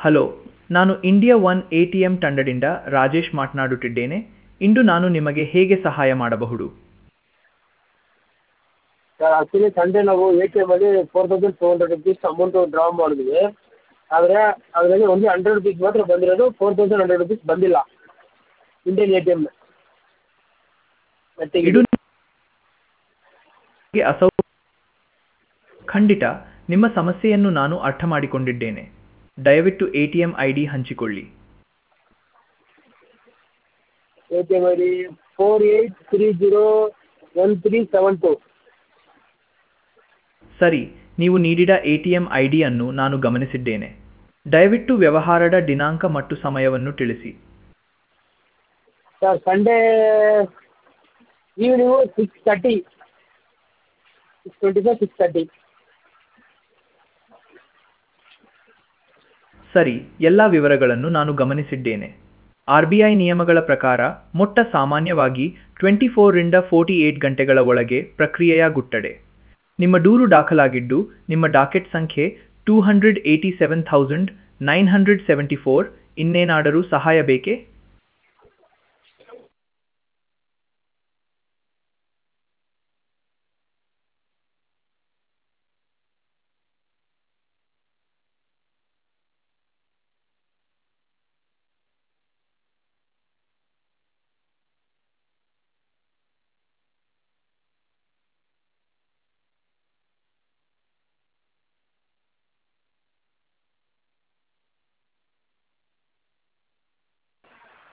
hello ನಾನು India one A T M ತಂಡದಿಂದ ರಾಜೇಶ್ ಮಾತನಾಡುತ್ತಿದ್ದೇನೆ ಇಂದು ನಾನು ನಿಮಗೆ ಹೇಗೆ ಸಹಾಯ ಮಾಡಬಹುದು ಸರ್ ಆ್ಯಕ್ಚುಲಿ ಸಂಡೇ ನಾವು ಎ ಟಿ ಎಮಲ್ಲಿ four thousand two hundred rupees amount draw ಮಾಡಿದ್ವಿ ಆದರೆ ಅದರಲ್ಲಿ ಓನ್ಲಿ ಹಂಡ್ರೆಡ್ ರುಪೀಸ್ ಮಾತ್ರ ಬಂದಿರೋದು ಫೋರ್ ತೌಸಂಡ್ ಹಂಡ್ರೆಡ್ ರುಪೀಸ್ ಬಂದಿಲ್ಲ ಇಂಡಿಯನ್ ಎ ಟಿ ಎಮ್ ಇದು ನಿಮಗೆ ಅಸೌ ಖಂಡಿತ ನಿಮ್ಮ ಸಮಸ್ಯೆಯನ್ನು ನಾನು ಅರ್ಥ ಮಾಡಿಕೊಂಡಿದ್ದೇನೆ ದಯವಿಟ್ಟು A T M I D ಹಂಚಿಕೊಳ್ಳಿ A T M I D four eight three zero one three seven two ಸರಿ ನೀವು ನೀಡಿದ ಎ ಟಿ ಎಂ ಐ ಡಿಯನ್ನು ನಾನು ಗಮನಿಸಿದ್ದೇನೆ ದಯವಿಟ್ಟು ವ್ಯವಹಾರದ ದಿನಾಂಕ ಮತ್ತು ಸಮಯವನ್ನು ತಿಳಿಸಿ sir Sunday evening six thirty six twenty five six thirty ಸರಿ ಎಲ್ಲ ವಿವರಗಳನ್ನು ನಾನು ಗಮನಿಸಿದ್ದೇನೆ ಆರ್ ಬಿ ಐ ನಿಯಮಗಳ ಪ್ರಕಾರ ಮೊಟ್ಟ ಸಾಮಾನ್ಯವಾಗಿ ಟ್ವೆಂಟಿ ಫೋರಿಂದ ಫೋರ್ಟಿ ಏಟ್ ಗಂಟೆಗಳ ಒಳಗೆ ಪ್ರಕ್ರಿಯೆಯಾಗುತ್ತದೆ ನಿಮ್ಮ ದೂರು ದಾಖಲಾಗಿದ್ದು ನಿಮ್ಮ ಡಾಕೆಟ್ ಸಂಖ್ಯೆ two hundred eighty seven thousand nine hundred seventy four ಇನ್ನೇನಾದರೂ ಸಹಾಯ ಬೇಕೇ